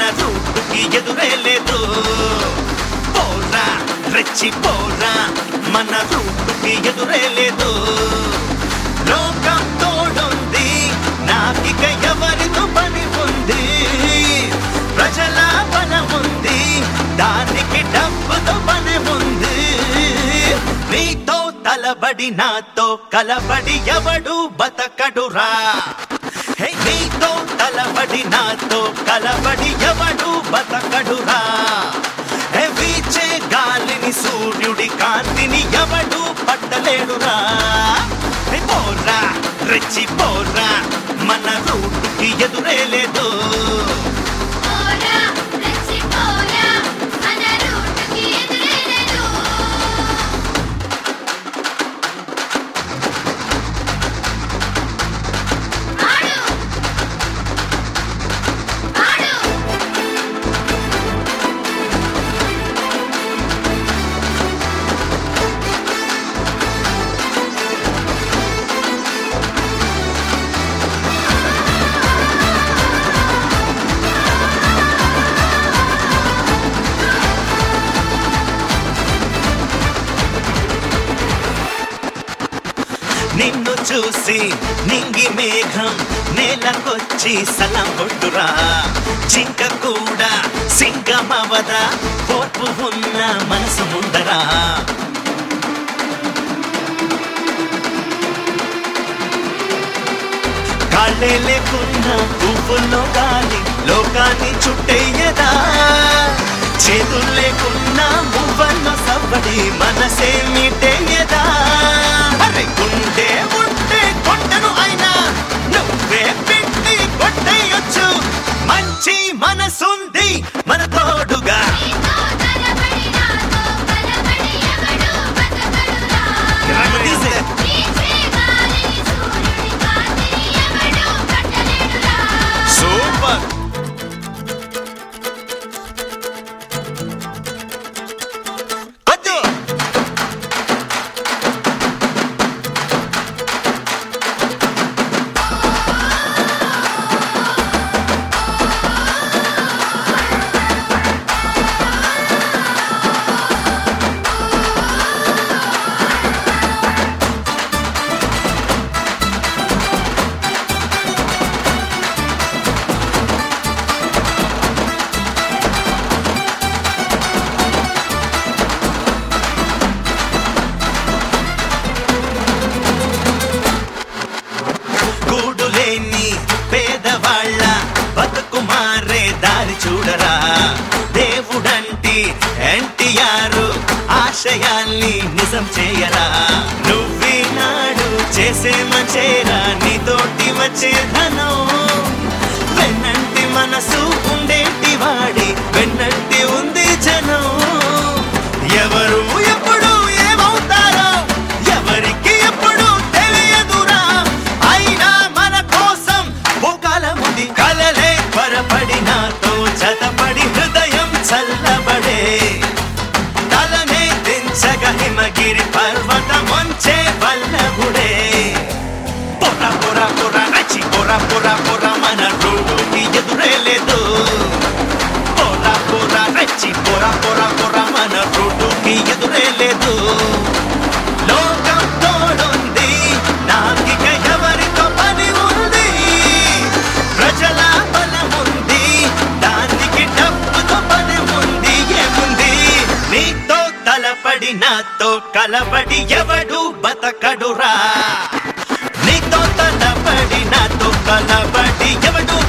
రూటుకి ఎదురే లేదు పోరా రెచ్చి పోరా మన రూటుకి ఎదురే లేదు లోకం తోడుంది నాకిక ఎవరితో పని ఉంది ప్రజల బలం ఉంది దానికి డబ్బుతో పని ఉంది నీతో తలబడి నాతో కలబడి ఎవడు బతకడురా హే నీతో తలబడి నాతో కలబడి ఎవడు బతకడురా హే వీచే గాలిని సూర్యుడి కాంతిని ఎవడు పట్టలేడురా హే పోరా రెచ్చి పోరా మన రూటుకి ఎదురే లేదు పోరా రెచ్చి పోరా మన రూటుకి ఎదురే లేదు ఆడు ఆడు నిన్ను చూసి నింగి మేఘం నేలకొచ్చి సలం కొట్టురా జింక కూడా సింగమవదా ఓర్పు ఉన్న మనసు ముందరా కాళ్ళే లేకున్నా పువ్వుల్లో గాలి లోకాన్ని చుట్టేయదా చేతులు లేకున్నా మువ్వల్లో సవ్వడి మనసే మీటేయదా అరే గుండె ఉంటే కొండను అయినా నువ్వే పెట్టి కొట్టేయొచ్చు మంచి మనసుంది మన తోడుగా నీతో తలబడి నాతో కలబడి ఎవడు బతకడురా రమణీసే. నీచే గాలిని సూర్యుడి కాంతిని ఎవడు పట్టలేడురా సూపర్ అద్దు గూడు లేని పేదవాళ్ళ బతుకు మారే దారి చూడరా దేవుడంటి ఎన్టీఆర్ ఆశయాల్ని నిజం చేయరా నువ్వీనాడు చేసే మంచేరా నీతోటి వచ్చే ధనం వెన్నంటి మనసు ఉండేటి వాడి వెన్నంటి ఉంది జనం ఎవరు ఎప్పుడు ఏమవుతారో ఎవరికి ఎప్పుడు తెలియదురా అయినా మన కోసం ఓ కాలం ఉంది కలలే త్వరపడినాతో జతపడి హృదయం చల్లబడే తలనే దించగ హిమగిరి పర్వతం వంచే వల్లభుడే పొర పొర పొర రచి పొర పొర పొర మన రోడ్డుకి ఎదురే లేదు పొర పొర రచి పొర పొర పొర మన రోడ్డుకి ఎదురే లేదు లోకం తోడుంది నాకిక ఎవరితో పని ఉంది ప్రజల బలం ఉంది దానికి డబ్బుతో పని ఉంది ఏముంది నీతో తలపడి నాతో కలబడి ఎవడు బతకడురా నీతో తలపడి నాతో కలబడి ఎవడు